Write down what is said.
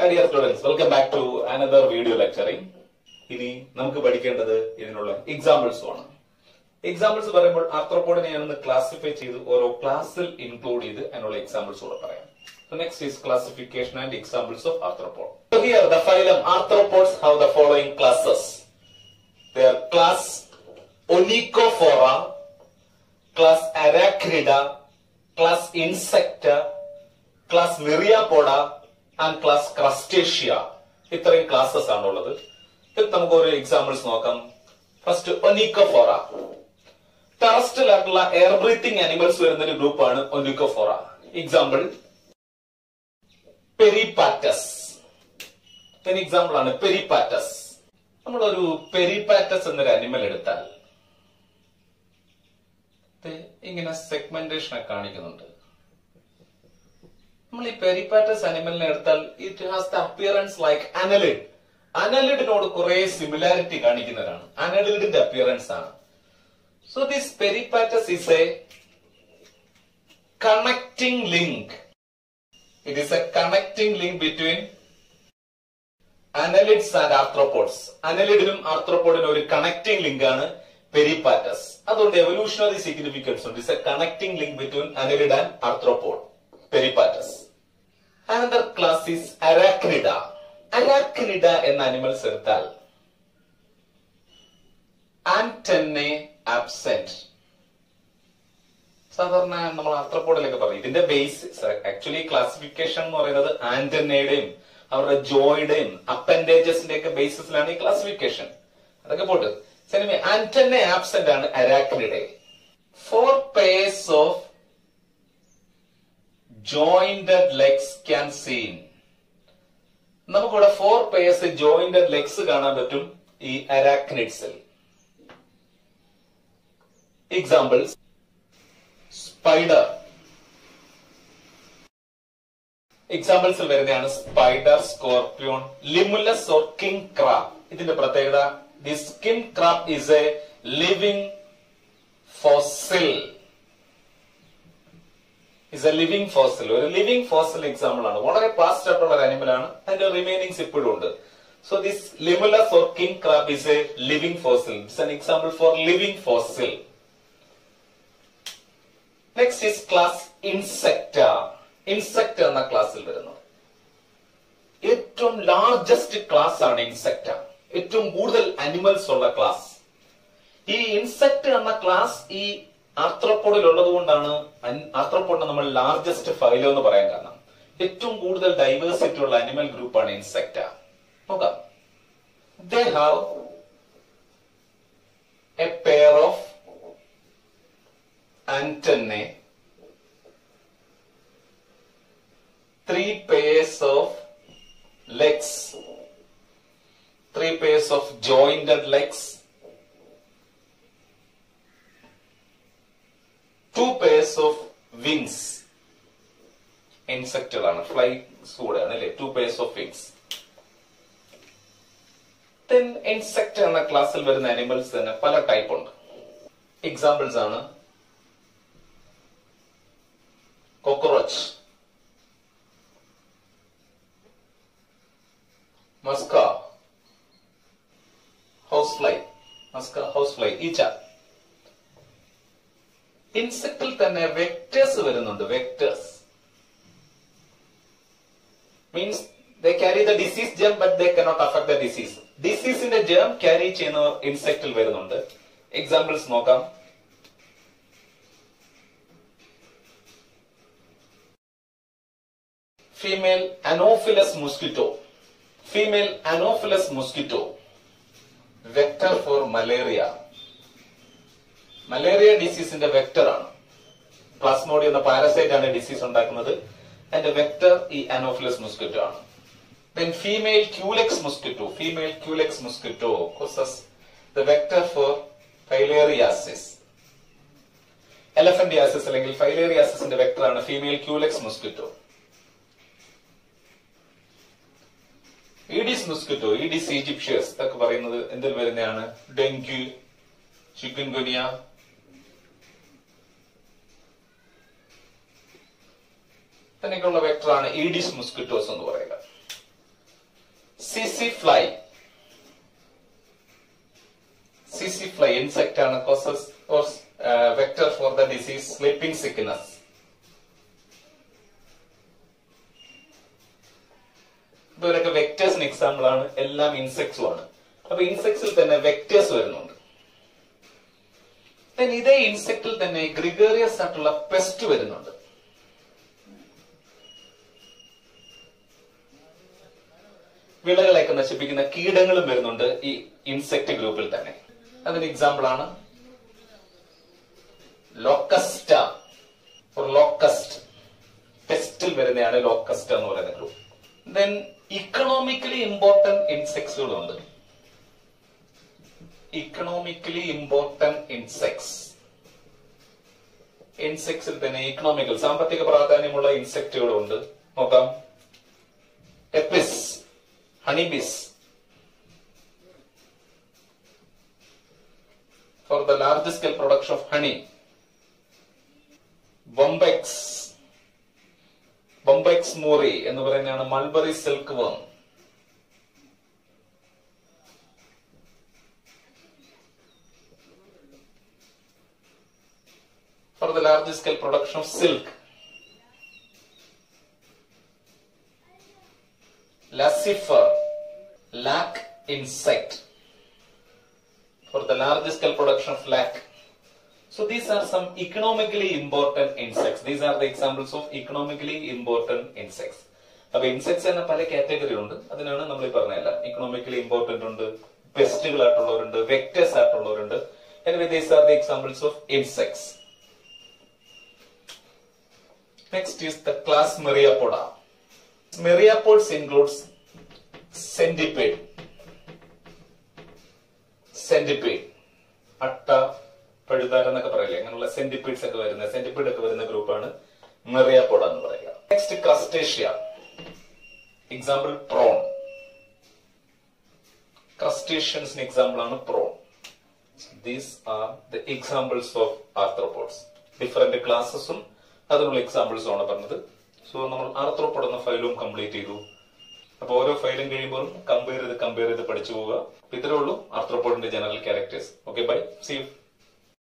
Hi dear students, welcome back to another video lecturing. ഇനി നമുക്ക് പഠിക്കേണ്ടത് ഇതിനുള്ള എക്സാമ്പിൾസ് ആണ് എക്സാമ്പിൾസ് പറയുമ്പോൾ ആർത്രോപോഡിനെ ഞാനൊന്ന് ക്ലാസിഫൈ ചെയ്ത് ഓരോ ക്ലാസ്സിൽ ഇൻക്ലൂഡ് ചെയ്ത് അതിനുള്ള എക്സാമ്പിൾസ് കൂടെ പറയാം next is classification and examples of arthropod here the phylum arthropods have the following classes there class Onychophora class Arachnida class Insecta class Myriapoda and class Crustacea ഇത്രയും ക്ലാസ്സസ് ആണുള്ളത് ഇത് നമുക്ക് ഒരു എക്സാമ്പിൾസ് നോക്കാം ഫസ്റ്റ് ഒനിക്കോഫോറ ടെറസ്ട്രൽ ആയിട്ടുള്ള air breathing animals വരുന്ന ഒരു ഗ്രൂപ്പാണ് ഒനിക്കോഫോറ എക്സാമ്പിൾ പെരിപാറ്റസ് എക്സാമ്പിൾ ആണ് പെരിപാറ്റസ് നമ്മളൊരു പെരിപാറ്റസ് എന്നൊരു അനിമൽ എടുത്താൽ ഇത് ഇങ്ങനെ സെഗ്മെന്റേഷൻ ഒക്കെ കാണിക്കുന്നുണ്ട് നമ്മൾ ഈ പെരിപാറ്റസ് അനിമലിനെ എടുത്താൽ it has the appearance like annelid അനലിഡിനോട് കുറെ സിമിലാരിറ്റി കാണിക്കുന്നവരാണ് അനലിഡിന്റെ അപ്പിയറൻസ് ആണ് so this Peripatus is a connecting link it is a connecting link between annelids and arthropods അനലിഡിനും ആർത്രോപോഡിനും ഒരു കണക്ടിംഗ് ലിങ്ക് ആണ് പെരിപാറ്റസ് അതുകൊണ്ട് എവല്യൂഷണറി സിഗ്നിഫിക്കൻസ് ഉണ്ട് it's a connecting link between annelid and arthropod Peripatus another class is Arachnida Arachnida എന്ന animals എടുത്താൽ ആന്റന്നെ absent സാധാരണ നമ്മൾ ആർത്രപ്പോഡിലൊക്കെ പറയും ഇതിന്റെ ബേസ് ആക്ച്വലി ക്ലാസിഫിക്കേഷൻ എന്ന് പറയുന്നത് ആന്റനയുടെയും അവരുടെ ജോയുടെയും അപ്പൻഡേജസിന്റെ ഒക്കെ ബേസിസിലാണ് ഈ ക്ലാസിഫിക്കേഷൻ അതൊക്കെ പോട്ട് സിനിമ ആന്റന്നെ ആബ്സെന്റ് ആണ് Arachnida four pairs of jointed legs can seen നമുക്കിവിടെ ഫോർ പേഴ്സ് ജോയിന്റഡ് ലെഗ്സ് കാണാൻ പറ്റും ഈ അരാക്നിഡ്സിൽ എക്സാമ്പിൾസ് സ്പൈഡർ എക്സാമ്പിൾസിൽ വരുന്നതാണ് spider scorpion Limulus or king crab ഇതിന്റെ പ്രത്യേകത ദി സ്കിൻ crab is a living fossil is a living fossil ഒരു ലിവിംഗ് ഫോസിൽ എക്സാമ്പിൾ ആണ് വളരെ ഫാസ്റ്റ് ആയിട്ടുള്ള ഒരു അനിമൽ ആണ് അതിന്റെ റിമൈനിങ്സ് ഇപ്പോഴും ഉണ്ട് so this Limulus or king crab is a living fossil it's an example for living fossil next is class Insecta insect എന്ന ക്ലാസ്സിൽ വരുന്നു ഏറ്റവും ലാർജസ്റ്റ് ക്ലാസ് ആണ് ഇൻസെക്ട ഏറ്റവും കൂടുതൽ അനിമൽസ് ഉള്ള ക്ലാസ് ഈ ഇൻസെക്ട് എന്ന ക്ലാസ് ഈ ആർത്രോപോഡിൽ ഉള്ളത് കൊണ്ടാണ് ആർത്രോപോഡിനെ നമ്മൾ ലാർജസ്റ്റ് ഫൈലോ എന്ന് പറയാൻ കാരണം ഏറ്റവും കൂടുതൽ ഡൈവേഴ്സിറ്റി ഉള്ള അനിമൽ ഗ്രൂപ്പാണ് ഇൻസെക്ട നോക്കാം they have a pair of antennae, three pairs of legs, three pairs of jointed legs, two pairs of wings. ഇൻസെക്റ്റുകളാണ് ഫ്ലൈസ് കൂടെയാണ് അല്ലെ two pairs of wings then insect എന്ന ക്ലാസ്സിൽ വരുന്ന അനിമൽസ് തന്നെ പല ടൈപ്പ് ഉണ്ട് എക്സാമ്പിൾസ് ആണ് cockroach Musca house fly Musca house fly ഈച്ച ഇൻസെക്റ്റിൽ തന്നെ വെക്ടേഴ്സ് വരുന്നുണ്ട് vectors means they carry the disease germ but they cannot affect the disease ഡിസീസിന്റെ ജേം ക്യാരി ചെയ്യുന്ന ഇൻസെക്റ്റിൽ വരുന്നുണ്ട് എക്സാമ്പിൾസ് നോക്കാം female anopheles mosquito female anopheles mosquito vector for malaria malaria ഡിസീസിന്റെ വെക്ടർ ആണ് പ്ലാസ്മോഡി എന്ന പാരസൈറ്റ് ആണ് ഡിസീസ് ഉണ്ടാക്കുന്നത് അതിന്റെ വെക്ടർ ഈ അനോഫിലസ് മൊസ്കിറ്റോ ആണ് then female Culex mosquito female Culex mosquito causes the vector four filariasis എലഫന്റിയാസിസ് അല്ലെങ്കിൽ ഫൈലേറിയാസിന്റെ വെക്ടർ ആണ് female Culex mosquito Aedes mosquito Aedes ഈജിപ്ഷ്യസ് ഒക്കെ പറയുന്നത് എന്തിൽ വരുന്നതാണ് ഡെങ്കു ചിക്കൻ ഗുനിയ ഇതിനൊക്കെയുള്ള വെക്ടറാണ് ഈഡിസ് മൊസ്കിറ്റോസ് എന്ന് പറയുക CC fly CC fly insect ആണ് causes or vector for the disease sleeping sickness ഇവരൊക്കെ വെക്ടേഴ്സിന് എക്സാമ്പിൾ ആണ് എല്ലാം ഇൻസെക്ട്സും ആണ് അപ്പൊ ഇൻസെക്ട്സിൽ തന്നെ വെക്ടേഴ്സ് വരുന്നുണ്ട് Then ഇതേ ഇൻസെക്റ്റിൽ തന്നെ ഗ്രിഗേറിയസ് ആയിട്ടുള്ള പെസ്റ്റ് വരുന്നുണ്ട് വിളകളെയൊക്കെ നശിപ്പിക്കുന്ന കീടങ്ങളും വരുന്നുണ്ട് ഈ ഇൻസെക്ട് ഗ്രൂപ്പിൽ തന്നെ അതിന് എക്സാമ്പിൾ ആണ് ലോക്കസ്റ്റ ലോക്കസ്റ്റ് പെസ്റ്റിൽ വരുന്നതാണ് ലോക്കസ്റ്റ് എന്ന് പറയുന്ന ഗ്രൂപ്പ് ദെൻ ഇക്കണോമിക്കലി ഇമ്പോർട്ടന്റ് ഇൻസെക്ട്സുകളുണ്ട് ഇക്കണോമിക്കലി ഇമ്പോർട്ടന്റ് ഇൻസെക്ട്സ് ഇൻസെക്ട്സിൽ തന്നെ ഇക്കണോമിക്കൽ സാമ്പത്തിക പ്രാധാന്യമുള്ള ഇൻസെക്റ്റുകളുണ്ട് നോക്കാം Apis honeybees for the large scale production of honey Bombyx Bombyx mori എന്ന് പറയുന്നതാണ് mulberry silkworm for the large scale production of silk. Lacifer, lac insect for the large scale production of lac. So these are some economically important insects. These are the examples of economically important insects. അപ്പൊ insects എന്ന പല category ഉണ്ട് അതിനാണ് നമ്മൾ ഈ പറഞ്ഞല്ല economically important ഉണ്ട് പെസ്റ്റുകൾ ആയിട്ടുള്ളവരുണ്ട് വെക്ടേഴ്സ് ആയിട്ടുള്ളവരുണ്ട് anyway these are the examples of insects Next is the class Myriapoda. Myriapods includes centipede, centipede, അട്ട പഴുതാര എന്നൊക്കെ പറയില്ലേ അങ്ങനെയുള്ള സെന്റിപ്പീഡ്സ് ഒക്കെ വരുന്ന സെന്റിപ്പീഡ് ഒക്കെ വരുന്ന ഗ്രൂപ്പാണ് മെറിയാപോഡ എന്ന് പറയുക നെക്സ്റ്റ് ക്രസ്റ്റേഷ്യ എക്സാമ്പിൾ പ്രോൺ ക്രസ്റ്റേഷ്യൻസിന് എക്സാമ്പിൾ ആണ് prawn these are the examples of arthropods different ക്ലാസ്സസും അതിനുള്ള എക്സാമ്പിൾസ് ആണ് പറഞ്ഞത് സോ നമ്മൾ ആർത്രോപോഡ് എന്ന ഫയലും കംപ്ലീറ്റ് ചെയ്തു അപ്പൊ ഓരോ ഫയലും കഴിയുമ്പോഴും കമ്പയർ ചെയ്ത് കമ്പയർ ചെയ്ത് പഠിച്ചു പോവുക ഇത്രേ ഉള്ളൂ ആർത്രോപോഡിന്റെ general characters okay bye see U